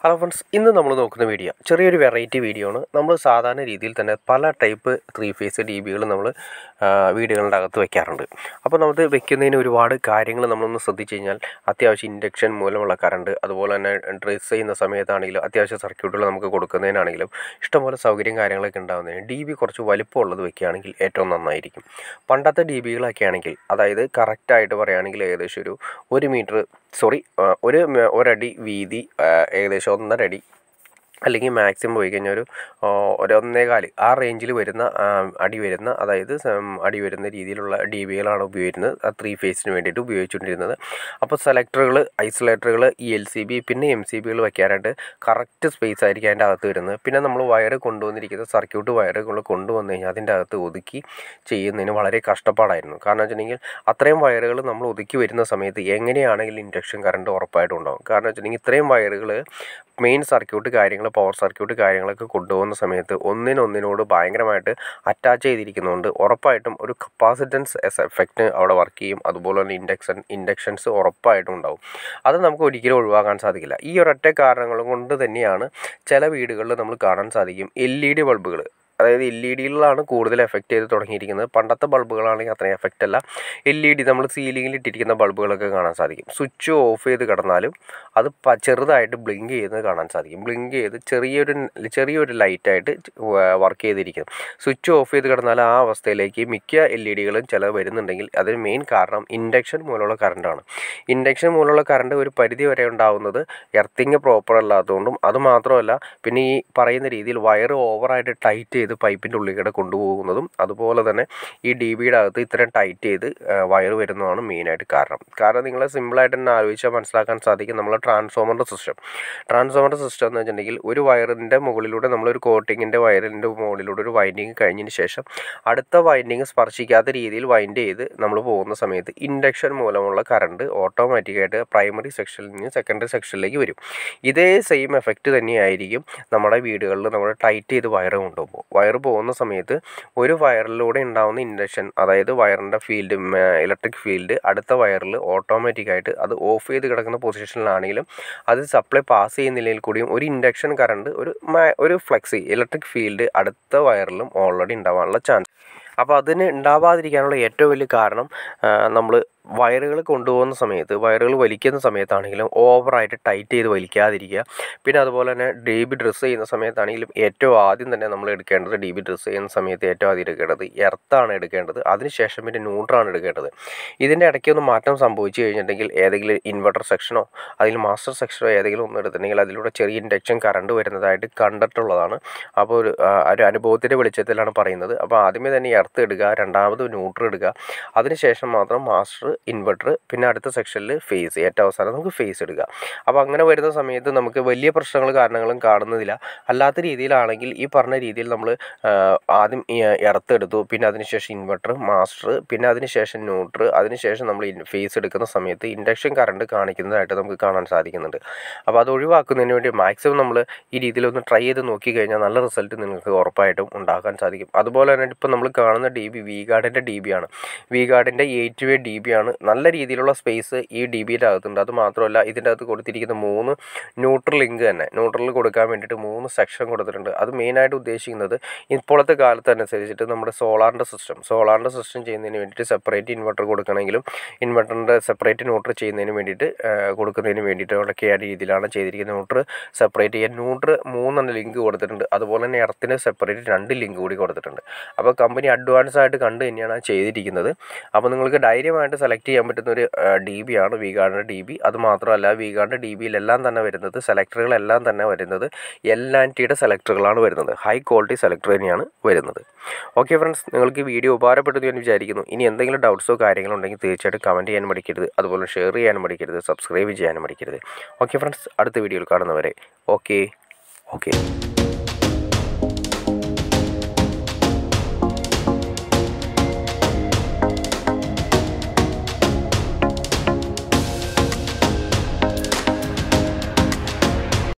hello friends ഇന്ന് നമ്മൾ നോക്കുന്ന വീഡിയോ ചെറിയൊരു വെറൈറ്റി വീഡിയോ ആണ് നമ്മൾ സാധാരണ രീതിയിൽ തന്നെ പല ടൈപ്പ് ത്രീ ഫേസ് ഡി ബികൾ നമ്മൾ വീടുകളുടെ അകത്ത് വെക്കാറുണ്ട് അപ്പോൾ നമുക്ക് വെക്കുന്നതിന് ഒരുപാട് കാര്യങ്ങൾ നമ്മളൊന്ന് ശ്രദ്ധിച്ചു കഴിഞ്ഞാൽ അത്യാവശ്യം ഇൻഡക്ഷൻ മൂലമുള്ള കറണ്ട് അതുപോലെ തന്നെ ഡ്രസ് ചെയ്യുന്ന സമയത്താണെങ്കിലും അത്യാവശ്യം സർക്യൂട്ടുകൾ നമുക്ക് കൊടുക്കുന്നതിനാണെങ്കിലും ഇഷ്ടംപോലെ സൗകര്യം കാര്യങ്ങളൊക്കെ ഉണ്ടാകുന്നതിന് ഡി ബി കുറച്ച് വലിപ്പമുള്ളത് വെക്കുകയാണെങ്കിൽ ഏറ്റവും നന്നായിരിക്കും പണ്ടത്തെ ഡി ബികളൊക്കെ ആണെങ്കിൽ അതായത് കറക്റ്റായിട്ട് പറയുകയാണെങ്കിൽ ഏകദേശം ഒരു ഒരു മീറ്റർ സോറി ഒരു മ- ഒരടി വീതി ആ, ഏകദേശം ഒന്നര അടി അല്ലെങ്കിൽ മാക്സിമം പോയി കഴിഞ്ഞാൽ ഒരു ആ, ഒരു ഒന്നേകാല് ആ റേഞ്ചിൽ വരുന്ന ആ, അടി വരുന്ന അതായത് സം- അടി വരുന്ന രീതിയിലുള്ള ഡി ബികളാണ് ഉപയോഗിക്കുന്നത് ആ ത്രീ ഫേസിന് വേണ്ടിയിട്ട് ഉപയോഗിച്ചുകൊണ്ടിരുന്നത് അപ്പോൾ സെലക്ടറുകൾ ഐസൊലേറ്ററുകൾ ഇ എൽ സി ബി പിന്നെ എം സി ബികൾ വയ്ക്കാനായിട്ട് കറക്റ്റ് സ്പേസ് ആയിരിക്കും അതിൻ്റെ അകത്ത് വരുന്നത് പിന്നെ നമ്മൾ വയർ കൊണ്ടുവന്നിരിക്കുന്ന സർക്യൂട്ട് വയറുകൾ കൊണ്ടുവന്നു കഴിഞ്ഞാൽ അതിൻ്റെ അകത്ത് ഒതുക്കി ചെയ്യുന്നതിന് വളരെ കഷ്ടപ്പാടായിരുന്നു കാരണം വെച്ചിട്ടുണ്ടെങ്കിൽ അത്രയും വയറുകൾ നമ്മൾ ഒതുക്കി വരുന്ന സമയത്ത് എങ്ങനെയാണെങ്കിലും ഇൻഡക്ഷൻ കറണ്ട് ഉറപ്പായിട്ടും ഉണ്ടാകും കാരണം വെച്ചിട്ടുണ്ടെങ്കിൽ ഇത്രയും വയറുകൾ മെയിൻ സർക്യൂട്ട് കാര്യങ്ങൾ പവർ സർക്യൂട്ട് കാര്യങ്ങളൊക്കെ കൊണ്ടുപോകുന്ന സമയത്ത് ഒന്നിനൊന്നിനോട് ഭയങ്കരമായിട്ട് അറ്റാച്ച് ചെയ്തിരിക്കുന്നതുകൊണ്ട് ഉറപ്പായിട്ടും ഒരു കപ്പാസിറ്റൻസ് എഫക്റ്റ് അവിടെ വർക്ക് ചെയ്യും അതുപോലെ തന്നെ ഇൻഡക്ഷൻ ഇൻഡക്ഷൻസ് ഉറപ്പായിട്ടും ഉണ്ടാവും അത് നമുക്ക് ഒരിക്കലും ഒഴിവാക്കാൻ സാധിക്കില്ല ഈ ഒരൊറ്റ കാരണങ്ങൾ കൊണ്ട് തന്നെയാണ് ചില വീടുകളിൽ നമ്മൾ കാണാൻ സാധിക്കും എൽ ഇ ഡി ബൾബുകൾ അതായത് എൽ ഇ ഡികളിലാണ് കൂടുതൽ എഫക്റ്റ് ചെയ്ത് തുടങ്ങിയിരിക്കുന്നത് പണ്ടത്തെ ബൾബുകളാണെങ്കിൽ അത്രയും എഫക്റ്റ് അല്ല എൽ ഇ ഡി നമ്മൾ സീലിങ്ങിൽ ഇട്ടിരിക്കുന്ന ബൾബുകളൊക്കെ കാണാൻ സാധിക്കും സ്വിച്ച് ഓഫ് ചെയ്ത് കിടന്നാലും അത് പ- ചെറുതായിട്ട് ബ്ലിങ്ക് ചെയ്യുന്നത് കാണാൻ സാധിക്കും ബ്ലിങ്ക് ചെയ്ത് ചെറിയൊരു ചെറിയൊരു ലൈറ്റായിട്ട് വർക്ക് ചെയ്തിരിക്കും സ്വിച്ച് ഓഫ് ചെയ്ത് കിടന്നാൽ ആ അവസ്ഥയിലേക്ക് മിക്ക എൽ ഇ ഡികളും ചില വരുന്നുണ്ടെങ്കിൽ അതിന് മെയിൻ കാരണം ഇൻഡക്ഷൻ മൂലമുള്ള കറണ്ടാണ് ഇൻഡക്ഷൻ മൂലമുള്ള കറണ്ട് ഒരു പരിധി വരെ ഉണ്ടാവുന്നത് എർത്തിങ് പ്രോപ്പർ അല്ലാത്തതുകൊണ്ടും അത് മാത്രമല്ല പിന്നെ ഈ പറയുന്ന രീതിയിൽ വയർ ഓവറായിട്ട് ടൈറ്റ് ചെയ്ത് പൈപ്പിൻ്റെ ഉള്ളിൽ കൂടെ കൊണ്ടുപോകുന്നതും അതുപോലെ തന്നെ ഈ ഡി ബിയുടെ അകത്ത് ഇത്രയും ടൈറ്റ് ചെയ്ത് വയർ വരുന്നതാണ് മെയിനായിട്ട് കാരണം കാരണം നിങ്ങൾ സിമ്പിളായിട്ട് തന്നെ ആലോചിച്ചാൽ മനസ്സിലാക്കാൻ സാധിക്കും നമ്മളെ ട്രാൻസ്ഫോമറിൻ്റെ സിസ്റ്റം ട്രാൻസ്ഫോമറിൻ്റെ സിസ്റ്റം എന്ന് വെച്ചിട്ടുണ്ടെങ്കിൽ ഒരു വയറിൻ്റെ മുകളിലൂടെ നമ്മളൊരു കോട്ടിങ്ങിൻ്റെ വയറിൻ്റെ മുകളിലൂടെ ഒരു വൈൻഡിങ് കഴിഞ്ഞതിന് ശേഷം അടുത്ത വൈൻഡിങ് സ്പർശിക്കാത്ത രീതിയിൽ വൈൻഡ് ചെയ്ത് നമ്മൾ പോകുന്ന സമയത്ത് ഇൻഡക്ഷൻ മൂലമുള്ള കറണ്ട് ഓട്ടോമാറ്റിക്കായിട്ട് പ്രൈമറി സെക്ഷനിൽ നിന്ന് സെക്കൻഡറി സെക്ഷനിലേക്ക് വരും ഇതേ സെയിം എഫക്റ്റ് തന്നെയായിരിക്കും നമ്മുടെ വീടുകളിൽ നമ്മൾ ടൈറ്റ് ചെയ്ത് വയർ കൊണ്ടുപോകുമ്പോൾ വയർ പോകുന്ന സമയത്ത് ഒരു വയറിലൂടെ ഉണ്ടാകുന്ന ഇൻഡക്ഷൻ അതായത് വയറിൻ്റെ ഫീൽഡ് ഇലക്ട്രിക് ഫീൽഡ് അടുത്ത വയറിൽ ഓട്ടോമാറ്റിക്കായിട്ട് അത് ഓഫ് ചെയ്ത് കിടക്കുന്ന പൊസിഷനിലാണെങ്കിലും അത് സപ്ലൈ പാസ് ചെയ്യുന്നില്ലെങ്കിൽ കൂടിയും ഒരു ഇൻഡക്ഷൻ കറണ്ട് ഒരു മ- ഒരു ഫ്ലെക്സി ഇലക്ട്രിക് ഫീൽഡ് അടുത്ത വയറിലും ഓൾറെഡി ഉണ്ടാവാനുള്ള ചാൻസ് അപ്പോൾ അതിന് ഉണ്ടാവാതിരിക്കാനുള്ള ഏറ്റവും വലിയ കാരണം നമ്മൾ വയറുകൾ കൊണ്ടുപോകുന്ന സമയത്ത് വയറുകൾ വലിക്കുന്ന സമയത്താണെങ്കിലും ഓവറായിട്ട് ടൈറ്റ് ചെയ്ത് വലിക്കാതിരിക്കുക പിന്നെ അതുപോലെ തന്നെ ഡി ബി ഡ്രസ്സ് ചെയ്യുന്ന സമയത്താണെങ്കിലും ഏറ്റവും ആദ്യം തന്നെ നമ്മൾ എടുക്കേണ്ടത് ഡി ബി ഡ്രസ്സ് ചെയ്യുന്ന സമയത്ത് ഏറ്റവും ആദ്യം എടുക്കേണ്ടത് എർത്താണ് എടുക്കേണ്ടത് അതിനുശേഷം പിന്നെ ന്യൂട്രാണ് എടുക്കേണ്ടത് ഇതിൻ്റെ ഇടയ്ക്ക് ഒന്ന് മാറ്റം സംഭവിച്ചു കഴിഞ്ഞിട്ടുണ്ടെങ്കിൽ ഏതെങ്കിലും ഇൻവെർട്ടർ സെക്ഷനോ അതിൽ മാസ്റ്റർ സെക്ഷനോ ഏതെങ്കിലും ഒന്ന് എടുത്തിട്ടുണ്ടെങ്കിൽ അതിലൂടെ ചെറിയ ഇൻഡക്ഷൻ കറണ്ട് വരുന്നതായിട്ട് കണ്ടിട്ടുള്ളതാണ് അപ്പോൾ ഒരു ആ, ഒരു അനുഭവത്തിൻ്റെ വെളിച്ചത്തിലാണ് പറയുന്നത് അപ്പോൾ ആദ്യമേ തന്നെ എർത്ത് എടുക്കുക രണ്ടാമത് ന്യൂട്രൽ എടുക്കുക അതിനുശേഷം മാത്രം മാസ്റ്റർ ഇൻവെർട്ടർ പിന്നെ അടുത്ത സെക്ഷനിൽ ഫേസ് ഏറ്റവും അവസാനം നമുക്ക് ഫേസ് എടുക്കുക അപ്പോൾ അങ്ങനെ വരുന്ന സമയത്ത് നമുക്ക് വലിയ പ്രശ്നങ്ങൾ കാരണങ്ങളും കാണുന്നതില്ല അല്ലാത്ത രീതിയിലാണെങ്കിൽ ഈ പറഞ്ഞ രീതിയിൽ നമ്മൾ ആദ്യം ഈ എർത്ത് എടുത്തു പിന്നെ അതിനുശേഷം ഇൻവെർട്ടർ മാസ്റ്റർ പിന്നെ അതിനുശേഷം ന്യൂട്രൽ അതിനുശേഷം നമ്മൾ ഫേസ് എടുക്കുന്ന സമയത്ത് ഇൻഡക്ഷൻ കറണ്ട് കാണിക്കുന്നതായിട്ട് നമുക്ക് കാണാൻ സാധിക്കുന്നുണ്ട് അപ്പോൾ അത് ഒഴിവാക്കുന്നതിന് വേണ്ടി മാക്സിമം നമ്മൾ ഈ രീതിയിലൊന്ന് ട്രൈ ചെയ്ത് നോക്കി കഴിഞ്ഞാൽ നല്ല റിസൾട്ട് നിങ്ങൾക്ക് ഉറപ്പായിട്ടും ഉണ്ടാക്കാൻ സാധിക്കും അതുപോലെ തന്നെ ഇപ്പോൾ നമ്മൾ കാണുന്ന ഡി ബി വി ഗാർഡിൻ്റെ ഡി ബി ആണ് വി ഗാർഡിൻ്റെ എയ്റ്റ് വേ ഡി ബി ആണ് നല്ല രീതിയിലുള്ള സ്പേസ് ഈ ഡി ബിയുടെ അകത്തുണ്ട് അത് മാത്രമല്ല ഇതിൻ്റെ അകത്ത് കൊടുത്തിരിക്കുന്ന മൂന്ന് ന്യൂട്രൽ ലിങ്ക് തന്നെ ന്യൂട്രൽ കൊടുക്കാൻ വേണ്ടിയിട്ട് മൂന്ന് സെക്ഷൻ കൊടുത്തിട്ടുണ്ട് അത് മെയിനായിട്ട് ഉദ്ദേശിക്കുന്നത് ഇപ്പോഴത്തെ കാലത്ത് അനുസരിച്ചിട്ട് നമ്മുടെ സോളാറിൻ്റെ സിസ്റ്റം സോളാറിൻ്റെ സിസ്റ്റം ചെയ്യുന്നതിന് വേണ്ടിയിട്ട് സെപ്പറേറ്റ് ഇൻവെർട്ടർ കൊടുക്കണമെങ്കിലും ഇൻവെർട്ടറിൻ്റെ സെപ്പറേറ്റ് ന്യൂട്രൽ ചെയ്യുന്നതിന് വേണ്ടിയിട്ട് ആ, കൊടുക്കുന്നതിന് വേണ്ടിയിട്ട് ഒക്കെയാണ് രീതിയിലാണ് ചെയ്തിരിക്കുന്നത് ന്യൂട്രൽ സെപ്പറേറ്റ് ചെയ്യാൻ ന്യൂട്രൽ മൂന്നെണ്ണം ലിങ്ക് കൊടുത്തിട്ടുണ്ട് അതുപോലെ തന്നെ എർത്തിന് സെപ്പറേറ്റ് രണ്ട് ലിങ്ക് കൂടി കൊടുത്തിട്ടുണ്ട് അപ്പോൾ കമ്പനി അഡ്വാൻസ് ആയിട്ട് കണ്ട് തന്നെയാണ് അത് ചെയ്തിരിക്കുന്നത് അപ്പോൾ നിങ്ങൾക്ക് ധൈര്യമായിട്ട് സെലക്ട് ചെയ്യാൻ പറ്റുന്ന ഒരു ഡി ബി ആണ് വിഗാർഡിൻ്റെ ഡി ബി അത് മാത്രമല്ല വിഗാർഡിൻ്റെ ഡി ബിയിലെല്ലാം തന്നെ വരുന്നത് സെലക്ടറുകളെല്ലാം തന്നെ വരുന്നത് എൽ ആൻഡ് ടിയുടെ സെലക്ടറുകളാണ് വരുന്നത് ഹൈ ക്വാളിറ്റി സെലക്ടർ തന്നെയാണ് വരുന്നത് ഓക്കെ ഫ്രണ്ട്സ് നിങ്ങൾക്ക് ഈ വീഡിയോ ഉപകാരപ്പെട്ടു എന്ന് ഞാൻ വിചാരിക്കുന്നു ഇനി എന്തെങ്കിലും ഡൗട്ട്സോ കാര്യങ്ങളോ ഉണ്ടെങ്കിൽ തീർച്ചയായിട്ടും കമൻറ്റ് ചെയ്യാൻ മടിക്കരുത് അതുപോലെ ഷെയർ ചെയ്യാനും മടിക്കരുത് സബ്സ്ക്രൈബ് ചെയ്യാനും മടിക്കരുത് ഓക്കെ ഫ്രണ്ട്സ് അടുത്ത വീഡിയോയിൽ കാണുന്നവരെ ഓക്കെ ഓക്കെ